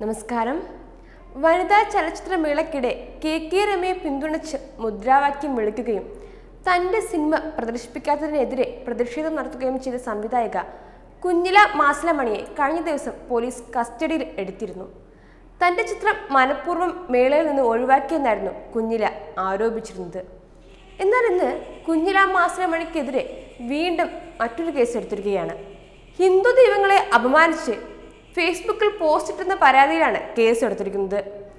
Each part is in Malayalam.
നമസ്കാരം വനിതാ ചലച്ചിത്രമേളയ്ക്കിടെ കെ കെ രമയെ പിന്തുണച്ച് മുദ്രാവാക്യം വിളിക്കുകയും തന്റെ സിനിമ പ്രദർശിപ്പിക്കാത്തതിനെതിരെ പ്രതിഷേധം നടത്തുകയും ചെയ്ത സംവിധായിക കുഞ്ഞില മാസലമണിയെ കഴിഞ്ഞ ദിവസം പോലീസ് കസ്റ്റഡിയിൽ എടുത്തിരുന്നു തന്റെ ചിത്രം മനഃപൂർവ്വം മേളയിൽ നിന്ന് ഒഴിവാക്കിയെന്നായിരുന്നു കുഞ്ഞില ആരോപിച്ചിരുന്നത് എന്നാൽ ഇന്ന് കുഞ്ഞില മാസലമണിക്കെതിരെ വീണ്ടും മറ്റൊരു കേസ് എടുത്തിരിക്കുകയാണ് ഹിന്ദു ദൈവങ്ങളെ അപമാനിച്ച് ഫേസ്ബുക്കിൽ പോസ്റ്റ് ഇട്ടെന്ന പരാതിയിലാണ് കേസ് എടുത്തിരിക്കുന്നത്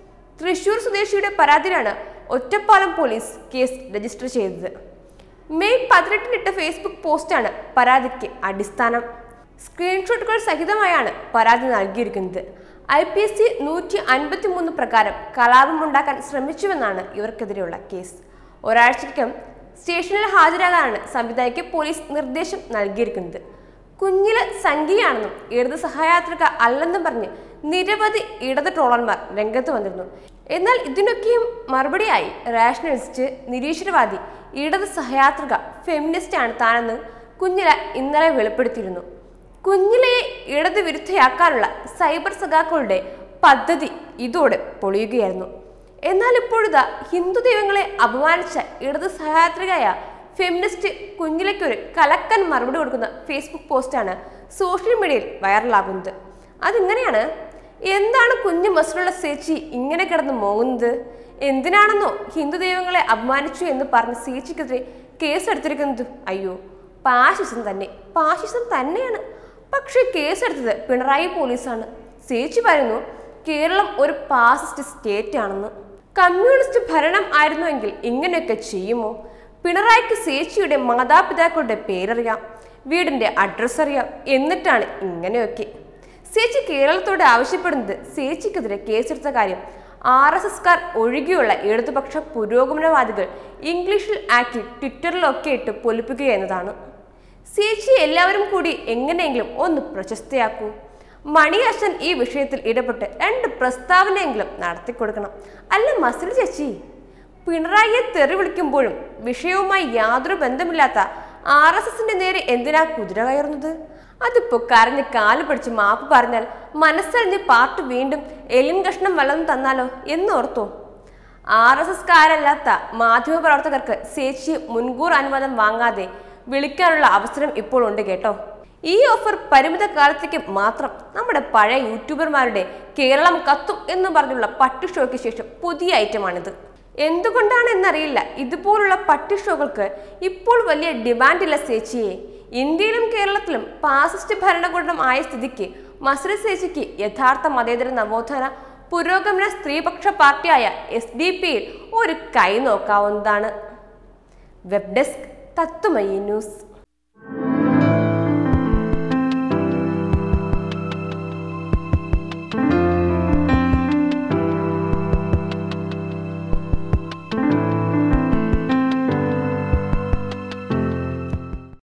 തൃശൂർ സ്വദേശിയുടെ പരാതിയിലാണ് ഒറ്റപ്പാലം പോലീസ് കേസ് രജിസ്റ്റർ ചെയ്തത് മെയ് പതിനെട്ടിനിട്ട ഫേസ്ബുക്ക് പോസ്റ്റാണ് പരാതിക്ക് അടിസ്ഥാനം സ്ക്രീൻഷോട്ടുകൾ സഹിതമായാണ് പരാതി നൽകിയിരിക്കുന്നത് ഐ പി എസ് സി നൂറ്റി അൻപത്തി മൂന്ന് പ്രകാരം കലാപമുണ്ടാക്കാൻ ശ്രമിച്ചുവെന്നാണ് ഇവർക്കെതിരെയുള്ള കേസ് ഒരാഴ്ചയ്ക്കകം സ്റ്റേഷനിൽ ഹാജരാകാനാണ് സംവിധായകയ്ക്ക് പോലീസ് നിർദ്ദേശം നൽകിയിരിക്കുന്നത് കുഞ്ഞില് സംഖ്യയാണെന്നും ഇടത് സഹയാത്രിക അല്ലെന്നും പറഞ്ഞ് നിരവധി ഇടത് ട്രോളന്മാർ രംഗത്ത് വന്നിരുന്നു എന്നാൽ ഇതിനൊക്കെയും മറുപടിയായി റാഷണലിസ്റ്റ് നിരീശ്വരവാദി ഇടത് സഹയാത്രിക ഫെമിനിസ്റ്റ് ആണ് താനെന്ന് കുഞ്ഞില ഇന്നലെ വെളിപ്പെടുത്തിയിരുന്നു കുഞ്ഞിലയെ ഇടത് വിരുദ്ധയാക്കാനുള്ള സൈബർ സഖാക്കളുടെ പദ്ധതി ഇതോടെ പൊളിയുകയായിരുന്നു എന്നാൽ ഇപ്പോഴിതാ ഹിന്ദു ദൈവങ്ങളെ അപമാനിച്ച ഇടത് സഹയാത്രികയായ ഫെമിനിസ്റ്റ് കുഞ്ഞിലയ്ക്കൊരു കലക്കൻ മറുപടി കൊടുക്കുന്ന ഫേസ്ബുക്ക് പോസ്റ്റാണ് സോഷ്യൽ മീഡിയയിൽ വൈറലാകുന്നത് അതിങ്ങനെയാണ് എന്താണ് കുഞ്ഞു മസിലുള്ള സേച്ചി ഇങ്ങനെ കിടന്ന് മോങ്ങുന്നത് എന്തിനാണെന്നോ ഹിന്ദു ദൈവങ്ങളെ അപമാനിച്ചു എന്ന് പറഞ്ഞ് സേച്ചിക്കെതിരെ കേസെടുത്തിരിക്കുന്നത് അയ്യോ പാശിസം തന്നെ പാശിസം തന്നെയാണ് പക്ഷേ കേസെടുത്തത് പിണറായി പോലീസാണ് സേച്ചി പറയുന്നു കേരളം ഒരു പാസിസ്റ്റ് സ്റ്റേറ്റ് ആണെന്ന് കമ്മ്യൂണിസ്റ്റ് ഭരണം ആയിരുന്നുവെങ്കിൽ ഇങ്ങനെയൊക്കെ ചെയ്യുമോ പിണറായിക്ക് സേച്ചിയുടെ മാതാപിതാക്കളുടെ പേരറിയാം വീടിന്റെ അഡ്രസ്സ് അറിയാം എന്നിട്ടാണ് ഇങ്ങനെയൊക്കെ സേച്ചി കേരളത്തോട് ആവശ്യപ്പെടുന്നത് സേച്ചിക്കെതിരെ കേസെടുത്ത കാര്യം ആർ എസ് എസ്കാർ ഒഴികെയുള്ള ഇടതുപക്ഷ പുരോഗമനവാദികൾ ഇംഗ്ലീഷിൽ ആക്കി ട്വിറ്ററിലൊക്കെ ഇട്ട് പൊലിപ്പിക്കുക എന്നതാണ് സേച്ചി എല്ലാവരും കൂടി എങ്ങനെയെങ്കിലും ഒന്ന് പ്രശസ്തയാക്കൂ മണി അച്ഛൻ ഈ വിഷയത്തിൽ ഇടപെട്ട് രണ്ട് പ്രസ്താവനയെങ്കിലും നടത്തിക്കൊടുക്കണം അല്ല മസിൽ ചേച്ചി പിണറായിയെ തെറി വിളിക്കുമ്പോഴും വിഷയവുമായി യാതൊരു ബന്ധമില്ലാത്ത ആർ എസ് എസിന്റെ നേരെ എന്തിനാ കുതിര കയറുന്നത് അതിപ്പോ കരഞ്ഞ് കാല് പിടിച്ച് മാപ്പ് പറഞ്ഞാൽ മനസ്സറിഞ്ഞ് പാർട്ടി വീണ്ടും എലിൻ കഷ്ണം വല്ലതും തന്നാലോ എന്നോർത്തോ ആർ എസ് എസ്കാരല്ലാത്ത മാധ്യമപ്രവർത്തകർക്ക് സേച്ചിയെ മുൻകൂർ അനുവാദം വാങ്ങാതെ വിളിക്കാനുള്ള അവസരം ഇപ്പോൾ ഉണ്ട് കേട്ടോ ഈ ഓഫർ പരിമിത കാലത്തേക്ക് മാത്രം നമ്മുടെ പഴയ യൂട്യൂബർമാരുടെ കേരളം കത്തും എന്ന് പറഞ്ഞുള്ള പട്ടി ഷോയ്ക്ക് ശേഷം പുതിയ ഐറ്റമാണിത് എന്തുകൊണ്ടാണ് എന്നറിയില്ല ഇതുപോലുള്ള പട്ടി ഷോകൾക്ക് ഇപ്പോൾ വലിയ ഡിമാൻഡില്ല സേച്ചിയെ ഇന്ത്യയിലും കേരളത്തിലും പാസിസ്റ്റ് ഭരണകൂടം ആയ സ്ഥിതിക്ക് മസ്രി സേച്ചിക്ക് യഥാർത്ഥ മതേതര നവോത്ഥാന പുരോഗമന സ്ത്രീപക്ഷ പാർട്ടിയായ എസ് ഡി പിയിൽ ഒരു കൈ നോക്കാവുന്നതാണ് വെബ് ഡെസ്ക് തത്വമയി ന്യൂസ്